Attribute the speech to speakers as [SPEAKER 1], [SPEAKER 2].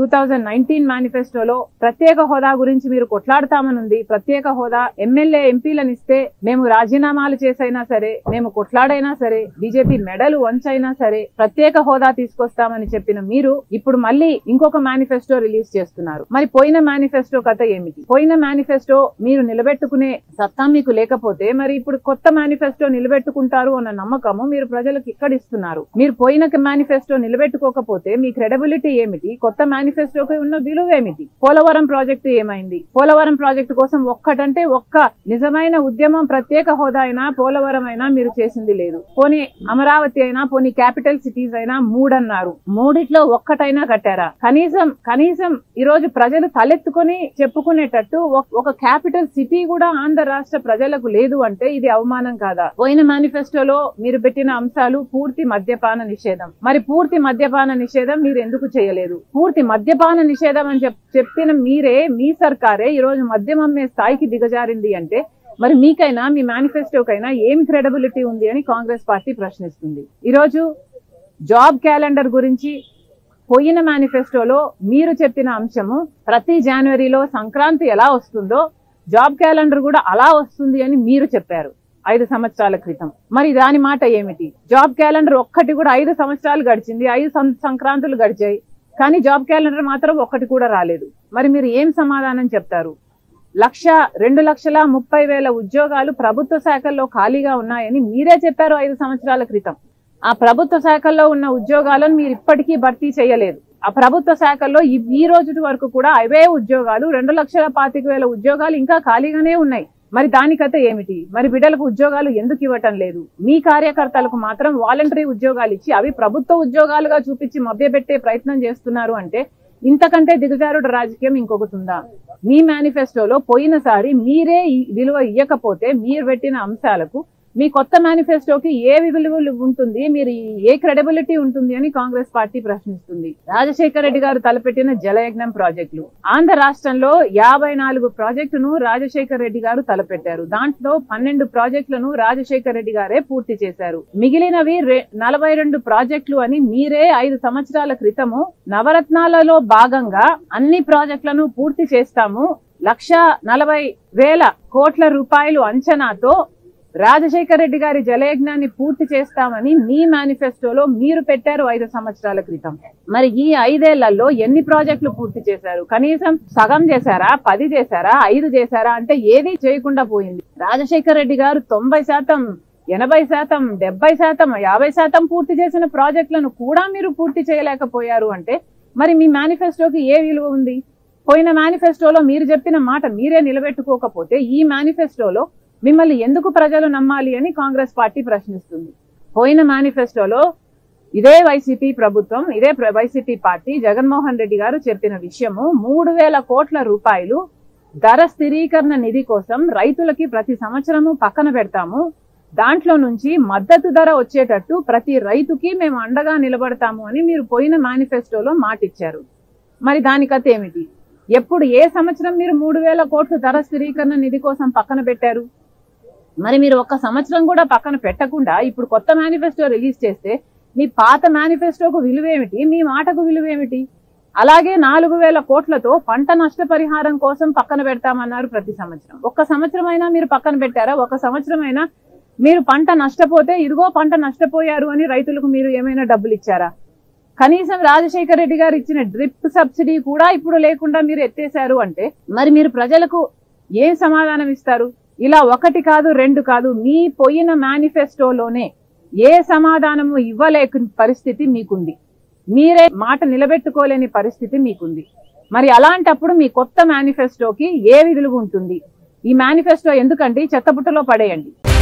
[SPEAKER 1] two thousand nineteen మేనిఫెస్టోలో ప్రత్యేక హోదా గురించి మీరు కొట్లాడతామనుంది ప్రత్యేక హోదా ఎమ్మెల్యే ఎంపీలను ఇస్తే మేము రాజీనామాలు చేసైనా సరే మేము కొట్లాడైనా సరే బీజేపీ మెడలు వంచైనా సరే ప్రత్యేక హోదా తీసుకొస్తామని చెప్పిన మీరు ఇప్పుడు మళ్ళీ ఇంకొక మేనిఫెస్టో రిలీజ్ చేస్తున్నారు మరి పోయిన మేనిఫెస్టో కథ ఏమిటి పోయిన మేనిఫెస్టో మీరు నిలబెట్టుకునే సత్తా మీకు లేకపోతే మరి ఇప్పుడు కొత్త మేనిఫెస్టో నిలబెట్టుకుంటారు అన్న నమ్మకము మీరు ప్రజలకు ఇక్కడ ఇస్తున్నారు మీరు పోయిన మేనిఫెస్టో నిలబెట్టుకోకపోతే మీ క్రెడిబిలిటీ ఏమిటి కొత్త మేనిఫెస్టోకి ఉన్న విలువ ఏమిటి పోలవరం ప్రాజెక్టు ఏమైంది పోలవరం ప్రాజెక్టు కోసం ఒక్కటంటే ఒక్క నిజమైన ఉద్యమం ప్రత్యేక హోదా అయినా పోలవరం అయినా మీరు చేసింది లేదు పోనీ అమరావతి అయినా పోనీ క్యాపిటల్ సిటీస్ అయినా మూడన్నారు మూడిట్లో ఒక్కటైనా కట్టారా కనీసం కనీసం ఈ రోజు ప్రజలు తలెత్తుకొని చెప్పుకునేటట్టు ఒక- ఒక క్యాపిటల్ సిటీ కూడా ఆంధ్ర రాష్ట్ర ప్రజలకు లేదు అంటే ఇది అవమానం కాదా పోయిన మేనిఫెస్టోలో మీరు పెట్టిన అంశాలు పూర్తి మద్యపాన నిషేధం మరి పూర్తి మద్యపాన నిషేధం మీరు ఎందుకు చేయలేదు పూర్తి మద్యపాన నిషేధం అని చెప్- చెప్పిన మీరే మీ సర్కారే ఈ రోజు మద్యం అమ్మే స్థాయికి దిగజారింది అంటే మరి మీకైనా మీ మేనిఫెస్టోకైనా ఏం క్రెడిబిలిటీ ఉంది అని కాంగ్రెస్ పార్టీ ప్రశ్నిస్తుంది ఈరోజు జాబ్ క్యాలెండర్ గురించి పోయిన మేనిఫెస్టోలో మీరు చెప్పిన అంశము ప్రతి జనవరిలో సంక్రాంతి ఎలా వస్తుందో జాబ్ క్యాలెండర్ కూడా అలా వస్తుంది అని మీరు చెప్పారు ఐదు సంవత్సరాల క్రితం మరి దాని మాట ఏమిటి జాబ్ క్యాలెండర్ ఒక్కటి కూడా ఐదు సంవత్సరాలు గడిచింది ఐదు సం- సంక్రాంతులు గడిచాయి కానీ జాబ్ క్యాలెండర్ మాత్రం ఒక్కటి కూడా రాలేదు మరి మీరు ఏం సమాధానం చెప్తారు లక్ష రెండు లక్షల ముప్పై వేల ఉద్యోగాలు ప్రభుత్వ శాఖల్లో ఖాళీగా ఉన్నాయని మీరే చెప్పారు ఐదు సంవత్సరాల క్రితం ఆ ప్రభుత్వ శాఖల్లో ఉన్న ఉద్యోగాలను మీరు ఇప్పటికీ భర్తీ చేయలేదు ఆ ప్రభుత్వ శాఖల్లో ఈ ఈ రోజు వరకు కూడా అవే ఉద్యోగాలు రెండు లక్షల పాతిక వేల ఉద్యోగాలు ఇంకా ఖాళీగానే ఉన్నాయి మరి దానికైతే ఏమిటి మరి బిడ్డలకు ఉద్యోగాలు ఎందుకు ఇవ్వటం లేదు మీ కార్యకర్తలకు మాత్రం వాలంటరీ ఉద్యోగాలు ఇచ్చి అవి ప్రభుత్వ ఉద్యోగాలుగా చూపించి మభ్యపెట్టే ప్రయత్నం చేస్తున్నారు అంటే ఇంతకంటే దిగజారుడు రాజకీయం ఇంకొకటి ఉందా మీ మేనిఫెస్టోలో పోయినసారి మీరే ఈ విలువ ఇవ్వకపోతే మీరు పెట్టిన అంశాలకు మీ కొత్త మేనిఫెస్టోకి ఏ విలువ ఉంటుంది మీరు ఏ క్రెడిబిలిటీ ఉంటుంది అని కాంగ్రెస్ పార్టీ ప్రశ్నిస్తుంది రాజశేఖర రెడ్డి గారు తలపెట్టిన జలయజ్ఞం ప్రాజెక్టులు ఆంధ్ర రాష్ట్రంలో యాభై నాలుగు ప్రాజెక్టును రాజశేఖర రెడ్డి గారు తలపెట్టారు దాంట్లో పన్నెండు ప్రాజెక్టులను రాజశేఖర రెడ్డి గారే పూర్తి చేశారు మిగిలినవి రె- నలభై రెండు ప్రాజెక్టులు అని మీరే ఐదు సంవత్సరాల క్రితము నవరత్నాలలో భాగంగా అన్ని ప్రాజెక్టులను పూర్తి చేస్తాము లక్ష నలభై వేల కోట్ల రూపాయలు అంచనాతో రాజశేఖర రెడ్డి గారి జలయజ్ఞాన్ని పూర్తి చేస్తామని మీ మేనిఫెస్టోలో మీరు పెట్టారు ఐదు సంవత్సరాల క్రితం మరి ఈ ఐదేళ్లలో ఎన్ని ప్రాజెక్టులు పూర్తి చేశారు కనీసం సగం చేశారా పది చేశారా ఐదు చేశారా అంటే ఏది చేయకుండా పోయింది రాజశేఖర రెడ్డి గారు తొంభై శాతం ఎనభై శాతం డెబ్బై శాతం యాభై శాతం పూర్తి చేసిన ప్రాజెక్టులను కూడా మీరు పూర్తి చేయలేకపోయారు అంటే మరి మీ మేనిఫెస్టోకి ఏ విలువ ఉంది పోయిన మేనిఫెస్టోలో మీరు చెప్పిన మాట మీరే నిలబెట్టుకోకపోతే ఈ మేనిఫెస్టోలో మిమ్మల్ని ఎందుకు ప్రజలు నమ్మాలి అని కాంగ్రెస్ పార్టీ ప్రశ్నిస్తుంది పోయిన మేనిఫెస్టోలో ఇదే వైసీపీ ప్రభుత్వం ఇదే ప్ర- వైసీపీ పార్టీ జగన్మోహన్ రెడ్డి గారు చెప్పిన విషయము మూడు వేల కోట్ల రూపాయలు ధర స్థిరీకరణ నిధి కోసం రైతులకి ప్రతి సంవత్సరము పక్కన పెడతాము దాంట్లో నుంచి మద్దతు ధర వచ్చేటట్టు ప్రతి రైతుకి మేము అండగా నిలబడతాము అని మీరు పోయిన మేనిఫెస్టోలో మాటిచ్చారు మరి దానికత ఏమిటి ఎప్పుడు ఏ సంవత్సరం మీరు మూడు వేల కోట్లు ధర స్థిరీకరణ నిధి కోసం పక్కన పెట్టారు మరి మీరు ఒక్క సంవత్సరం కూడా పక్కన పెట్టకుండా ఇప్పుడు కొత్త మేనిఫెస్టో రిలీజ్ చేస్తే మీ పాత మేనిఫెస్టోకు విలువేమిటి మీ మాటకు విలువేమిటి అలాగే నాలుగు వేల కోట్లతో పంట నష్టపరిహారం కోసం పక్కన పెడతామన్నారు ప్రతి సంవత్సరం ఒక్క సంవత్సరం అయినా మీరు పక్కన పెట్టారా ఒక సంవత్సరం అయినా మీరు పంట నష్టపోతే ఇదిగో పంట నష్టపోయారు అని రైతులకు మీరు ఏమైనా డబ్బులు ఇచ్చారా కనీసం రాజశేఖర రెడ్డి గారు ఇచ్చిన డ్రిప్ సబ్సిడీ కూడా ఇప్పుడు లేకుండా మీరు ఎత్తేశారు అంటే మరి మీరు ప్రజలకు ఏం సమాధానం ఇస్తారు ఇలా ఒకటి కాదు రెండు కాదు మీ పోయిన మేనిఫెస్టోలోనే ఏ సమాధానము ఇవ్వలేక పరిస్థితి మీకుంది మీరే మాట నిలబెట్టుకోలేని పరిస్థితి మీకుంది మరి అలాంటప్పుడు మీ కొత్త మేనిఫెస్టోకి ఏ విలువ ఉంటుంది ఈ మేనిఫెస్టో ఎందుకండి చెత్తబుట్టలో పడేయండి